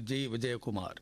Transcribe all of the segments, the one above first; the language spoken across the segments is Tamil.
ஜி விஜயகுமார்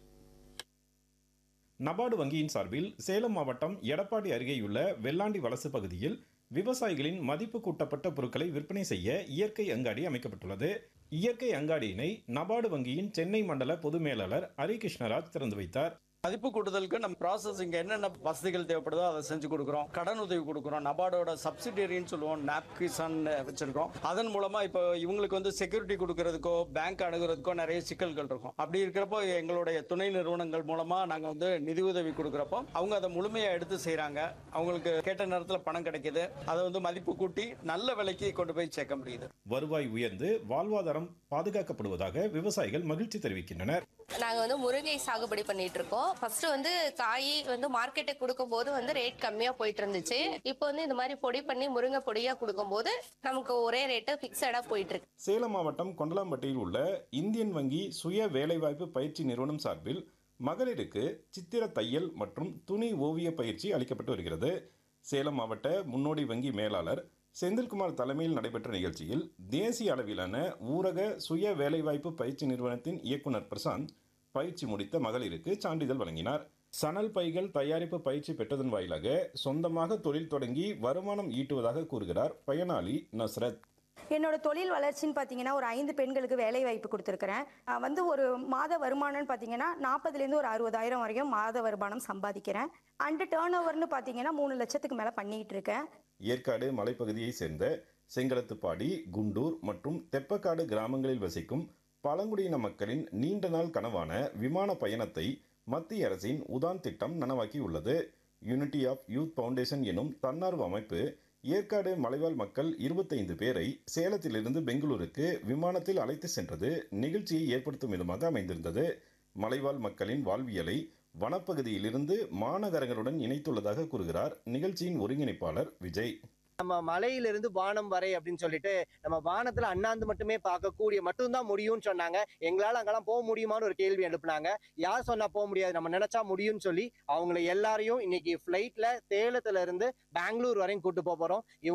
நபார்டு வங்கியின் சார்பில் சேலம் மாவட்டம் எடப்பாடி அருகேயுள்ள வெள்ளாண்டி வலசு பகுதியில் விவசாயிகளின் மதிப்பு கூட்டப்பட்ட பொருட்களை விற்பனை செய்ய இயற்கை அங்காடி அமைக்கப்பட்டுள்ளது இயற்கை அங்காடியினை நபார்டு வங்கியின் சென்னை மண்டல பொது மேலாளர் ஹரி கிருஷ்ணராஜ் திறந்து வைத்தார் மதிப்பு கூட்டுதலுக்கு நம்ம ப்ராசஸிங் என்னென்ன வசதிகள் தேவைப்படுதோ அதை செஞ்சு கொடுக்குறோம் கடன் உதவி கொடுக்குறோம் நபார்டோட சப்சிடரின்னு சொல்லுவோம் நாப் கிசான் வச்சிருக்கோம் அதன் மூலமா இப்போ இவங்களுக்கு வந்து செக்யூரிட்டி கொடுக்கறதுக்கோ பேங்க் அணுகிறதுக்கோ நிறைய சிக்கல்கள் இருக்கும் அப்படி இருக்கிறப்போ எங்களுடைய துணை நிறுவனங்கள் மூலமா நாங்க வந்து நிதி உதவி கொடுக்குறப்போ அவங்க அதை முழுமையா எடுத்து செய்றாங்க அவங்களுக்கு கேட்ட நேரத்தில் பணம் கிடைக்குது அதை வந்து மதிப்பு கூட்டி நல்ல விலைக்கு கொண்டு போய் சேர்க்க முடியுது வருவாய் உயர்ந்து வாழ்வாதாரம் பாதுகாக்கப்படுவதாக விவசாயிகள் மகிழ்ச்சி தெரிவிக்கின்றனர் நாங்க வந்து முருங்கை சாகுபடி பண்ணிட்டு இருக்கோம் ஃபர்ஸ்ட் வந்து காய் வந்து மார்க்கெட்டுக்கு கொடுக்கும் போது வந்து ரேட் கம்மியா போயிட்டு இருந்துச்சு இப்போ வந்து இந்த மாதிரி பொடி பண்ணி முருங்கை பொடியா கொடுக்கும் போது நமக்கு ஒரே ரேட்டு பிக்சடா போயிட்டு இருக்கு சேலம் மாவட்டம் கொண்டலாம்பட்டியில் உள்ள இந்தியன் வங்கி சுய வேலைவாய்ப்பு பயிற்சி நிறுவனம் சார்பில் மகளிருக்கு சித்திர தையல் மற்றும் துணி ஓவிய பயிற்சி அளிக்கப்பட்டு வருகிறது சேலம் மாவட்ட முன்னோடி வங்கி மேலாளர் செந்தில்குமார் தலைமையில் நடைபெற்ற நிகழ்ச்சியில் தேசிய அளவிலான ஊரக சுய வேலைவாய்ப்பு பயிற்சி நிறுவனத்தின் இயக்குனர் பிரசாந்த் பயிற்சி முடித்த மகளிருக்கு சான்றிதழ் வழங்கினார் சணல் பைகள் தயாரிப்பு பயிற்சி பெற்றதன் வாயிலாக சொந்தமாக தொழில் தொடங்கி வருமானம் ஈட்டுவதாக கூறுகிறார் பயனாளி நஸ்ரத் என்னோட தொழில் வளர்ச்சின்னு பார்த்தீங்கன்னா ஒரு ஐந்து பெண்களுக்கு வேலை வாய்ப்பு கொடுத்துருக்குறேன் அஹ் வந்து ஒரு மாத வருமானம்னு பார்த்தீங்கன்னா நாற்பதுலேருந்து ஒரு அறுபதாயிரம் வரைக்கும் மாத வருமானம் சம்பாதிக்கிறேன் அண்டு டேர்ன் ஓவர்னு பார்த்தீங்கன்னா மூணு லட்சத்துக்கு மேலே பண்ணிட்டு இருக்கேன் ஏற்காடு மலைப்பகுதியைச் சேர்ந்த செங்கலத்துப்பாடி குண்டூர் மற்றும் தெப்பக்காடு கிராமங்களில் வசிக்கும் பழங்குடியின மக்களின் நீண்ட நாள் கனவான விமான பயணத்தை மத்திய அரசின் உதான் திட்டம் நனவாக்கியுள்ளது யூனிட்டி ஆஃப் யூத் ஃபவுண்டேஷன் எனும் தன்னார்வ அமைப்பு ஏற்காடு மலைவாழ் மக்கள் இருபத்தைந்து பேரை சேலத்திலிருந்து பெங்களூருக்கு விமானத்தில் அழைத்து சென்றது நிகழ்ச்சியை ஏற்படுத்தும் விதமாக அமைந்திருந்தது மலைவாழ் மக்களின் வாழ்வியலை வனப்பகுதியிலிருந்து மாநகரங்களுடன் இணைத்துள்ளதாக கூறுகிறார் நிகழ்ச்சியின் ஒருங்கிணைப்பாளர் விஜய் நம்ம மலையிலிருந்து வானம் வரை அப்படின்னு சொல்லிட்டு நம்ம வானத்துல அண்ணாந்து மட்டுமே பார்க்கக்கூடிய மட்டும்தான் முடியும்னு சொன்னாங்க எங்களால அங்கெல்லாம் போக முடியுமான்னு ஒரு கேள்வி எழுப்புனாங்க யார் சொன்னா போக முடியாது நம்ம நினைச்சா முடியும்னு சொல்லி அவங்களை எல்லாரையும் இன்னைக்கு ஃபிளைட்ல சேலத்துல இருந்து பெங்களூர் வரையும் கூட்டு போக போறோம்